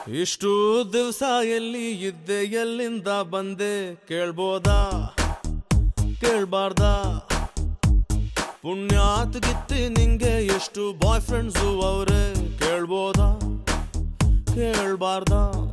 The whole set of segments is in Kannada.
ಇಷ್ಟು ದಿವಸ ಎಲ್ಲಿ ಇದ್ದೆ ಎಲ್ಲಿಂದ ಬಂದೆ ಕೇಳ್ಬೋದಾ ಕೇಳ್ಬಾರ್ದ ಪುಣ್ಯಾತ್ ಗಿತ್ತಿ ನಿಂಗೆ ಎಷ್ಟು ಬಾಯ್ ಫ್ರೆಂಡ್ಸು ಅವ್ರೆ ಕೇಳ್ಬೋದಾ ಕೇಳ್ಬಾರ್ದ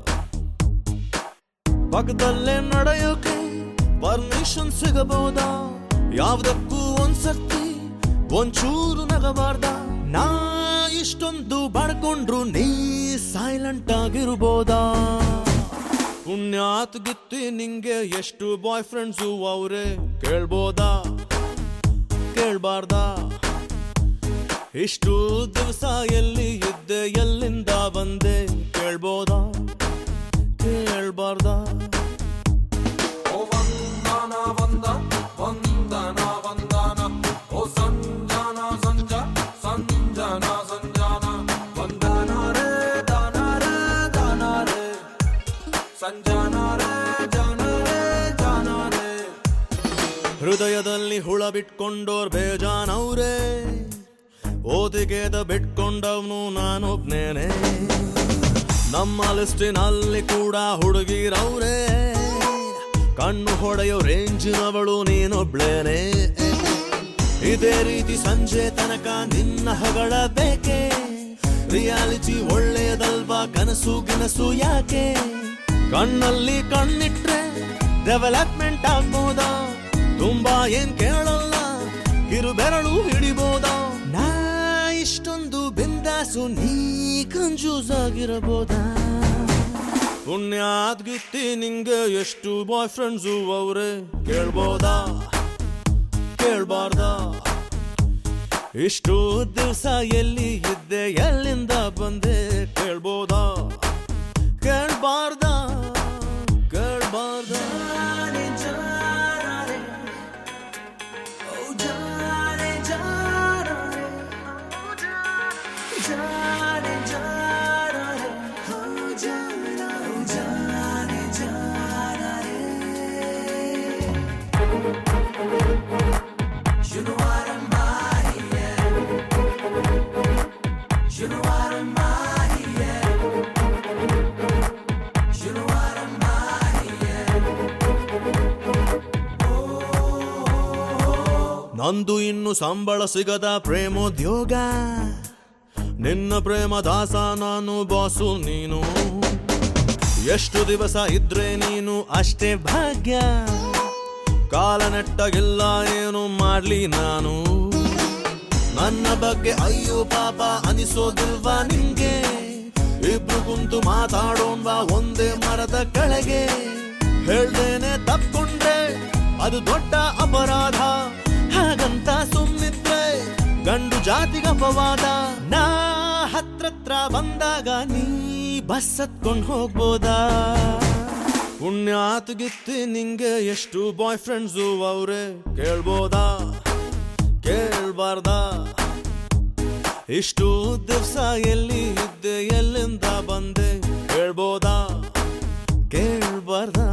ಪಕ್ಕದಲ್ಲೇ ನಡೆಯೋಕೆ ಪರ್ಮಿಷನ್ ಸಿಗಬಹುದಾ ಯಾವ್ದಕ್ಕೂ ಒಂದ್ಸರ್ತಿ ಒಂಚೂರು ನಗಬಾರ್ದ ನಾ ಇಷ್ಟೊಂದು ಬಡ್ಕೊಂಡ್ರು ನೀ ಸೈಲೆಂಟ್ ಆಗಿರ್ಬೋದಾ ಪುಣ್ಯಾತ್ ಗಿತ್ತಿ ನಿಂಗೆ ಎಷ್ಟು ಬಾಯ್ ಫ್ರೆಂಡ್ಸು ಅವ್ರೆ ಕೇಳ್ಬೋದಾ ಕೇಳ್ಬಾರ್ದ ಇಷ್ಟು ದಿವಸ ಎಲ್ಲಿ ಇದ್ದೆ ಎಲ್ಲಿಂದ ಬಂದೆ ಕೇಳ್ಬೋದಾ ಕೇಳ್ಬಾರ್ದ ಓ ವಂದನ ವಂದ ವಂದನ ವಂದನ ಓ ಸಂಜಾನ ಸಂಜ ಸಂಜನ ಸಂಜಾನ ವಂದನ ರೇ ದಾನ ರೇ ದಾನ ರೇ ಸಂಜಾನ ರೇ ಜಾನ ರೇ ಜಾನ ರೇ ಹೃದಯದಲ್ಲಿ ಹುಳ ಬಿಟ್ಕೊಂಡೋರ್ ಬೇಜಾನವ್ರೆ ಓದಿಗೆದ ಬಿಟ್ಕೊಂಡವ್ನು ನಾನೊಬ್ನೇನೆ ನಮ್ಮ ಲಿಸ್ಟಿನಲ್ಲಿ ಕೂಡ ಹುಡುಗಿರವ್ರೆ ಕಣ್ಣು ಹೊಡೆಯೋ ರೇಂಜಿನವಳು ನೀನೊಬ್ಳೇನೆ ಇದೇ ರೀತಿ ಸಂಜೆ ತನಕ ನಿನ್ನ ಹಗಳ ಬೇಕೆ ರಿಯಾಲಿಟಿ ಒಳ್ಳೆಯದಲ್ವಾ ಕನಸು ಗಿನಸು ಯಾಕೆ ಕಣ್ಣಲ್ಲಿ ಕಣ್ಣಿಟ್ರೆ ಡೆವಲಪ್ಮೆಂಟ್ ಆಗ್ಬೋದಾ ತುಂಬಾ ಏನ್ ಕೇಳಲ್ಲ ಕಿರು ಬೆರಳು ಹಿಡಿಬೋದಾ ನಾ ಇಷ್ಟೊಂದು ಬಿಂದಾಸು ನೀ ಕಂಜೂಸ್ ಆಗಿರಬಹುದಾ ಪುಣ್ಯಾದ್ ಗಿತ್ತಿ ನಿಂಗೆ ಎಷ್ಟು ಬಾಯ್ ಫ್ರೆಂಡ್ಸು ಅವ್ರೆ ಕೇಳ್ಬೋದಾ ಕೇಳ್ಬಾರ್ದ ಇಷ್ಟು ದಿವಸ ಎಲ್ಲಿ ಇದ್ದೆ ಎಲ್ಲಿಂದ ಬಂದೆ ಕೇಳ್ಬೋದಾ ಕೇಳ್ಬಾರ್ದ ಕೇಳ್ಬಾರ್ದ You know what I'm buying, yeah. You know what I'm buying, yeah. You know what I'm buying, yeah. ನಂದು ಇನ್ನು ಸಂಬಳ ಸಿಗದ ಪ್ರೇಮೋದ್ಯೋಗ ನಿನ್ನ ಪ್ರೇಮ ದಾಸ ನಾನು ಬಾಸು ನೀನು ಎಷ್ಟು ದಿವಸ ಇದ್ರೆ ನೀನು ಅಷ್ಟೇ ಭಾಗ್ಯ ಕಾಲ ನೆಟ್ಟಗಿಲ್ಲ ಏನು ಮಾಡ್ಲಿ ನಾನು ನನ್ನ ಬಗ್ಗೆ ಅಯ್ಯೋ ಪಾಪ ಅನಿಸೋದಿಲ್ವಾ ನಿಂಗೆ ಇಬ್ರು ಕುಂತು ಮಾತಾಡೋಣ್ವಾ ಒಂದೇ ಮರದ ಕೆಳಗೆ ಹೇಳ್ದೇನೆ ತಪ್ಕೊಂಡ್ರೆ ಅದು ದೊಡ್ಡ ಅಪರಾಧ ಹಾಗಂತ ಸುಮ್ನಿದ್ರೆ ಗಂಡು ಜಾತಿಗೆ ಅಪವಾದ ನಾ ಹತ್ರತ್ರ ಬಂದಾಗ ನೀ ಬಸ್ ಹತ್ಕೊಂಡ್ ಹೋಗ್ಬೋದಾ ಪುಣ್ಯಾತ್ ಗಿತ್ತಿ ನಿಂಗೆ ಎಷ್ಟು ಬಾಯ್ ಫ್ರೆಂಡ್ಸು ಅವ್ರೆ ಕೇಳ್ಬೋದಾ ಕೇಳ್ಬಾರ್ದ ಇಷ್ಟು ದಿವಸ ಎಲ್ಲಿ ಇದ್ದೆ ಎಲ್ಲಿಂದ ಬಂದೆ ಕೇಳ್ಬೋದಾ ಕೇಳ್ಬಾರ್ದ